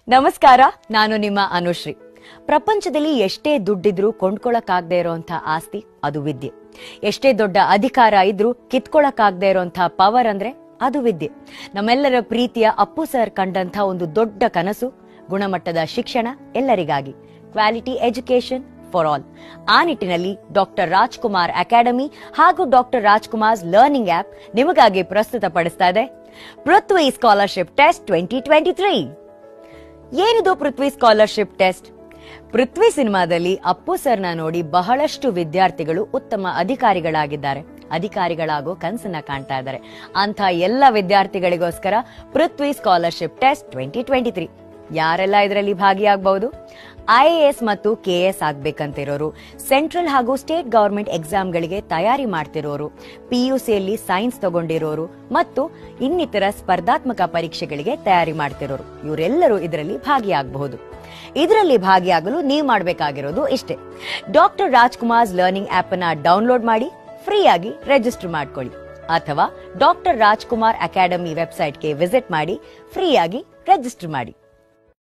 ನಮಸ್ಕಾರ ನಾನು ನಿಮ್ಮ ಅನುಶ್ರೀ ಪ್ರಪಂಚದಲ್ಲಿ ಎಷ್ಟೇ ದುಡ್ಡಿದ್ರೂ ಕೊಂಡ್ಕೊಳಕ್ಕಾಗದೇ ಇರೋಂಥ ಆಸ್ತಿ ಅದು ವಿದ್ಯೆ ಎಷ್ಟೇ ದೊಡ್ಡ ಅಧಿಕಾರ ಇದ್ರೂ ಕಿತ್ಕೊಳಕ್ಕಾಗದೇ ಇರೋಂಥ ಪವರ್ ಅಂದ್ರೆ ಅದು ವಿದ್ಯೆ ನಮ್ಮೆಲ್ಲರ ಪ್ರೀತಿಯ ಅಪ್ಪು ಸರ್ ಕಂಡಂಥ ಒಂದು ದೊಡ್ಡ ಕನಸು ಗುಣಮಟ್ಟದ ಶಿಕ್ಷಣ ಎಲ್ಲರಿಗಾಗಿ ಕ್ವಾಲಿಟಿ ಎಜುಕೇಶನ್ ಫಾರ್ ಆಲ್ ಆ ನಿಟ್ಟಿನಲ್ಲಿ ಡಾಕ್ಟರ್ ರಾಜ್ಕುಮಾರ್ ಅಕಾಡೆಮಿ ಹಾಗೂ ಡಾಕ್ಟರ್ ರಾಜ್ಕುಮಾರ್ ಲರ್ನಿಂಗ್ ಆಪ್ ನಿಮಗಾಗಿ ಪ್ರಸ್ತುತಪಡಿಸ್ತಾ ಇದೆ Prithvi scholarship test twenty twenty three ಏನಿದು ಪೃಥ್ವಿ ಸ್ಕಾಲರ್ಶಿಪ್ ಟೆಸ್ಟ್ ಪೃಥ್ವಿ ಸಿನಿಮಾದಲ್ಲಿ ಅಪ್ಪು ಸರ್ನ ನೋಡಿ ಬಹಳಷ್ಟು ವಿದ್ಯಾರ್ಥಿಗಳು ಉತ್ತಮ ಅಧಿಕಾರಿಗಳಾಗಿದ್ದಾರೆ ಅಧಿಕಾರಿಗಳಾಗೋ ಕನಸನ್ನ ಕಾಣ್ತಾ ಇದ್ದಾರೆ ಅಂತ ಎಲ್ಲ ವಿದ್ಯಾರ್ಥಿಗಳಿಗೋಸ್ಕರ Prithvi scholarship test twenty twenty three ಯಾರೆಲ್ಲ ಇದರಲ್ಲಿ ಭಾಗಿಯಾಗಬಹುದು ಐಎಎಸ್ ಮತ್ತು ಕೆಎಸ್ ಆಗ್ಬೇಕಂತಿರೋರು ಸೆಂಟ್ರಲ್ ಹಾಗೂ ಸ್ಟೇಟ್ ಗವರ್ಮೆಂಟ್ ಎಕ್ಸಾಮ್ಗಳಿಗೆ ತಯಾರಿ ಮಾಡ್ತಿರೋರು ಪಿಯುಸಿಯಲ್ಲಿ ಸೈನ್ಸ್ ತಗೊಂಡಿರೋರು ಮತ್ತು ಇನ್ನಿತರ ಸ್ಪರ್ಧಾತ್ಮಕ ಪರೀಕ್ಷೆಗಳಿಗೆ ತಯಾರಿ ಮಾಡ್ತಿರೋರು ಇವರೆಲ್ಲರೂ ಇದರಲ್ಲಿ ಭಾಗಿಯಾಗಬಹುದು ಇದರಲ್ಲಿ ಭಾಗಿಯಾಗಲು ನೀವು ಮಾಡಬೇಕಾಗಿರೋದು ಇಷ್ಟೇ ಡಾಕ್ಟರ್ ರಾಜ್ಕುಮಾರ್ ಲರ್ನಿಂಗ್ ಆಪ್ ಅನ್ನ ಡೌನ್ಲೋಡ್ ಮಾಡಿ ಫ್ರೀಯಾಗಿ ರಿಜಿಸ್ಟರ್ ಮಾಡ್ಕೊಳ್ಳಿ ಅಥವಾ ಡಾಕ್ಟರ್ ರಾಜ್ಕುಮಾರ್ ಅಕಾಡೆಮಿ ವೆಬ್ಸೈಟ್ಗೆ ವಿಸಿಟ್ ಮಾಡಿ ಫ್ರೀಯಾಗಿ ರಿಜಿಸ್ಟರ್ ಮಾಡಿ